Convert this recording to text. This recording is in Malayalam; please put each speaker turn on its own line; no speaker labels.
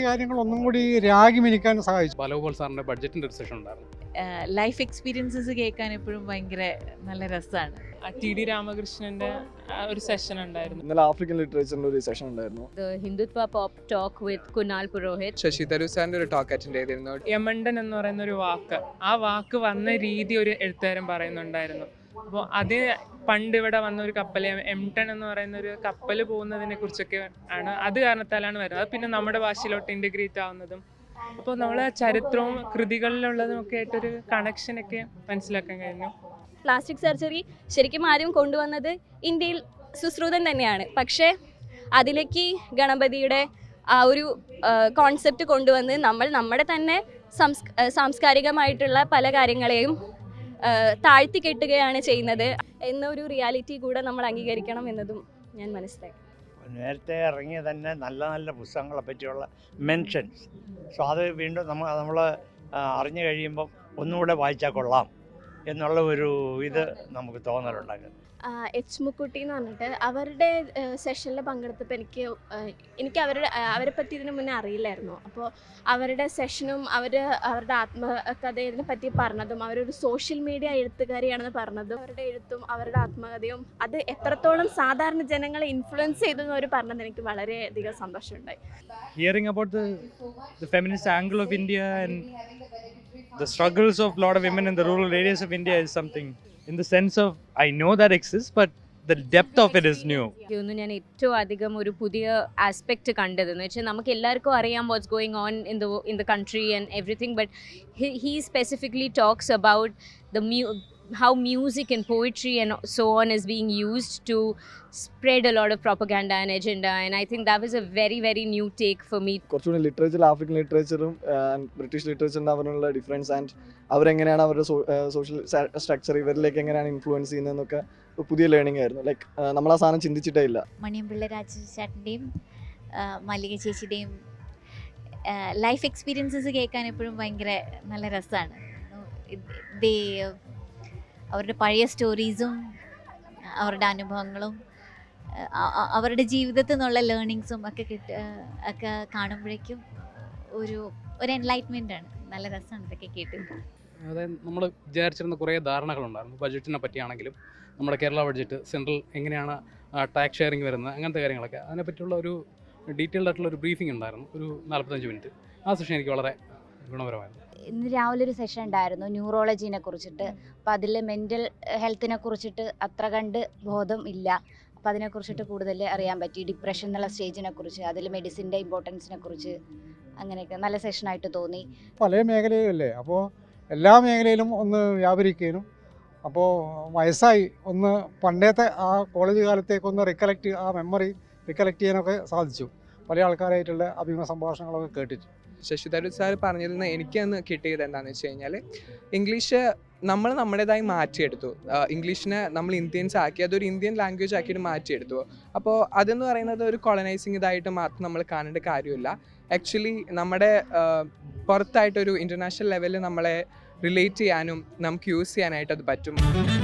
കാര്യങ്ങൾ ഒന്നും കൂടി രാഗി മിനിക്കാൻ സഹായിച്ചു
ബാലഗോപാൽ സാറിൻ്റെ ബഡ്ജറ്റിൻ്റെ ഒരു സെഷൻ ഉണ്ടായിരുന്നു
ലൈഫ് എക്സ്പീരിയൻസസ് കേൾക്കാൻ എപ്പോഴും ഭയങ്കര നല്ല രസമാണ്
ടി ഡി രാമകൃഷ്ണന്റെ ആ, ഒരു സെഷൻ ഉണ്ടായിരുന്നു
ഇന്നലെ ആഫ്രിക്കൻ ലിറ്ററേച്ചറിന്റെ ഒരു സെഷൻ ഉണ്ടായിരുന്നു
the Hindutva Pop Talk with Kunal Purohit.
Sasi Tharoor സാറിന്റെ ഒരു ടോക്ക് അറ്റൻഡ് ചെയ്തിരുന്നു
യമണ്ടൻ എന്ന് പറയുന്ന ഒരു വാക്ക് ആ വാക്ക് വന്ന രീതി ഒരു എഴുത്തുകാരൻ പറയുന്നുണ്ടായിരുന്നു അപ്പോൾ അത് പണ്ട് ഇവിടെ വന്ന ഒരു കപ്പൽ എംടൺ എന്ന് പറയുന്ന ഒരു കപ്പൽ പോകുന്നതിനെ കുറിച്ചൊക്കെ ആണ് അത് കാരണത്താലാണ് വരുന്നത് അത് പിന്നെ നമ്മുടെ ഭാഷയിലോട്ട് ഇൻറ്റഗ്രേറ്റ് ആവുന്നതും അപ്പോൾ നമ്മൾ ചരിത്രവും കൃതികളിലുള്ളതും ഒക്കെ ആയിട്ടൊരു കണക്ഷനൊക്കെ മനസ്സിലാക്കാൻ കഴിഞ്ഞു
പ്ലാസ്റ്റിക് സർജറി ശരിക്കും ആദ്യം കൊണ്ടുവന്നത് ഇന്ത്യയിൽ സുശ്രുതൻ തന്നെയാണ് പക്ഷേ അതിലേക്ക് ഗണപതിയുടെ ആ ഒരു കോൺസെപ്റ്റ് കൊണ്ടുവന്ന് നമ്മൾ നമ്മുടെ തന്നെ സംസ് ആ, സാംസ്കാരികമായിട്ടുള്ള പല കാര്യങ്ങളെയും ആ, താഴ്ത്തി കെട്ടുകയാണ് ചെയ്യുന്നത് എന്നൊരു റിയാലിറ്റി കൂടെ നമ്മൾ അംഗീകരിക്കണം എന്നതും ഞാൻ മനസ്സിലാക്കി
നേരത്തെ ഇറങ്ങിയ തന്നെ നല്ല നല്ല പുസ്തകങ്ങളെ പറ്റിയുള്ള മെൻഷൻസ് സോ അത് വീണ്ടും നമ്മൾ നമ്മൾ അറിഞ്ഞു കഴിയുമ്പം ഒന്നുകൂടെ വായിച്ചാൽ കൊള്ളാം എന്നുള്ള ഒരു ഇത് നമുക്ക് തോന്നലുണ്ടാകും
എച്ച് മുക്കുട്ടി എന്ന് പറഞ്ഞിട്ട് അവരുടെ സെഷനിൽ പങ്കെടുത്തപ്പോൾ എനിക്ക് ആ, എനിക്ക് അവരുടെ ആ, അവരെ പറ്റി ഇതിനു മുന്നേ അറിയില്ലായിരുന്നു അപ്പോൾ അവരുടെ സെഷനും അവർ അവരുടെ ആത്മകഥയെ പറ്റി പറഞ്ഞതും അവരൊരു സോഷ്യൽ മീഡിയ എഴുത്തുകാരിയാണെന്ന് പറഞ്ഞതും അവരുടെ എഴുത്തും അവരുടെ ആത്മകഥയും അത് എത്രത്തോളം സാധാരണ ജനങ്ങളെ ഇൻഫ്ലുവൻസ് ചെയ്തു എന്ന് അവർ പറഞ്ഞത് എനിക്ക് വളരെയധികം സന്തോഷമുണ്ടായി
hearing about the, the feminist angle of India and the struggles of a lot of women in the rural areas of India is something in the sense of I know that exists, but the depth of it is new.
ഇതൊന്നും ഞാൻ ഏറ്റവും അധികം ഒരു പുതിയ ആസ്പെക്റ്റ് കണ്ടത് എന്ന് വെച്ചാൽ നമുക്ക് എല്ലാവർക്കും അറിയാം what's going on in the in the country and everything but he specifically talks about the മ്യൂ how music and poetry and so on is being used to spread a lot of propaganda and agenda and i think that was a very very new take for me
കുറച്ചുകൂടി ലിറ്ററേച്ചർ ആഫ്രിക്കൻ ലിറ്ററേച്ചറും ബ്രിട്ടീഷ് ലിറ്ററേച്ചറിൻ്റെ അവരുള്ള ഡിഫറൻസ് ആൻഡ് അവരെങ്ങനെയാണ് അവരുടെ സോഷ്യൽ സ്ട്രക്ചർ ഇവരിലേക്ക് എങ്ങനെയാണ് ഇൻഫ്ലുവൻസ് ചെയ്യുന്നതെന്നൊക്കെ ഒരു പുതിയ ലേണിംഗ് ആയിരുന്നു ലൈക്ക് നമ്മൾ ആ സാധനം ചിന്തിച്ചിട്ടേ ഇല്ല
മണിയമ്പിള്ള രാജചേട്ടൻ്റെയും മല്ലിക ചേച്ചിയുടെയും ലൈഫ് എക്സ്പീരിയൻസസ് കേൾക്കാൻ എപ്പോഴും ഭയങ്കര നല്ല രസമാണ് ദേ അവരുടെ പഴയ സ്റ്റോറീസും അവരുടെ അനുഭവങ്ങളും അ- അ- അവരുടെ ജീവിതത്തിൽ നിന്നുള്ള ലേണിങ്സും ഒക്കെ കിട്ട ഒക്കെ കാണുമ്പോഴേക്കും ഒരു ഒരു എൻലൈറ്റ്മെൻ്റ് ആണ് നല്ല രസമാണ് ഇതൊക്കെ കേട്ട്
അതായത് നമ്മൾ വിചാരിച്ചിരുന്ന കുറേ ധാരണകളുണ്ടായിരുന്നു ബഡ്ജറ്റിനെ പറ്റിയാണെങ്കിലും നമ്മുടെ കേരള ബഡ്ജറ്റ് സെൻട്രൽ എങ്ങനെയാണ് ടാക്സ് ഷെയറിങ് വരുന്നത് അങ്ങനത്തെ കാര്യങ്ങളൊക്കെ അതിനെപ്പറ്റിയുള്ള ഒരു ഡീറ്റെയിൽഡ് ആയിട്ടുള്ള ഒരു ബ്രീഫിംഗ് ഉണ്ടായിരുന്നു ഒരു നാൽപ്പത്തഞ്ച് മിനിറ്റ് ആ സെഷൻ എനിക്ക് വളരെ ഗുണപരമായിരുന്നു
ഇന്ന് രാവിലെ ഒരു സെഷൻ ഉണ്ടായിരുന്നു ന്യൂറോളജീനെ കുറിച്ചിട്ട് അപ്പോൾ അതിൽ മെൻ്റൽ ഹെൽത്തിനെ കുറിച്ചിട്ട് അത്ര കണ്ട് ബോധം ഇല്ല അപ്പോൾ അതിനെക്കുറിച്ചിട്ട് കൂടുതൽ അറിയാൻ പറ്റി ഡിപ്രഷൻ എന്നുള്ള സ്റ്റേജിനെ കുറിച്ച് അതിൽ മെഡിസിൻ്റെ ഇമ്പോർട്ടൻസിനെ കുറിച്ച് അങ്ങനെയൊക്കെ നല്ല സെഷനായിട്ട് തോന്നി
പല മേഖലയിലല്ലേ അപ്പോൾ എല്ലാ മേഖലയിലും ഒന്ന് വ്യാപരിക്കാനും അപ്പോൾ വയസ്സായി ഒന്ന് പണ്ടത്തെ ആ കോളേജ് കാലത്തേക്കൊന്ന് റിക്കലക്ട് ആ മെമ്മറി റിക്കലക്ട് ചെയ്യാനൊക്കെ സാധിച്ചു പല ആൾക്കാരായിട്ടുള്ള അഭിമുഖ സംഭാഷണങ്ങളൊക്കെ കേട്ടിട്ട്
ശശി തരൂർ സാർ പറഞ്ഞിരുന്ന എനിക്ക് അന്ന് കിട്ടിയത് എന്താണെന്ന് വെച്ച് കഴിഞ്ഞാൽ ഇംഗ്ലീഷ് നമ്മൾ നമ്മുടേതായി മാറ്റിയെടുത്തു ആ, ഇംഗ്ലീഷിനെ നമ്മൾ ഇന്ത്യൻസ് ആക്കി അതൊരു ഇന്ത്യൻ ലാംഗ്വേജ് ആക്കിയിട്ട് മാറ്റിയെടുത്തു അപ്പോൾ അതെന്ന് പറയുന്നത് ഒരു കൊളനൈസിങ് ഇതായിട്ട് മാത്രം നമ്മൾ കാണേണ്ട കാര്യമില്ല ആക്ച്വലി നമ്മുടെ ആ, പുറത്തായിട്ടൊരു ഇൻ്റർനാഷണൽ ലെവലിൽ നമ്മളെ റിലേറ്റ് ചെയ്യാനും നമുക്ക് യൂസ് ചെയ്യാനായിട്ട് അത് പറ്റും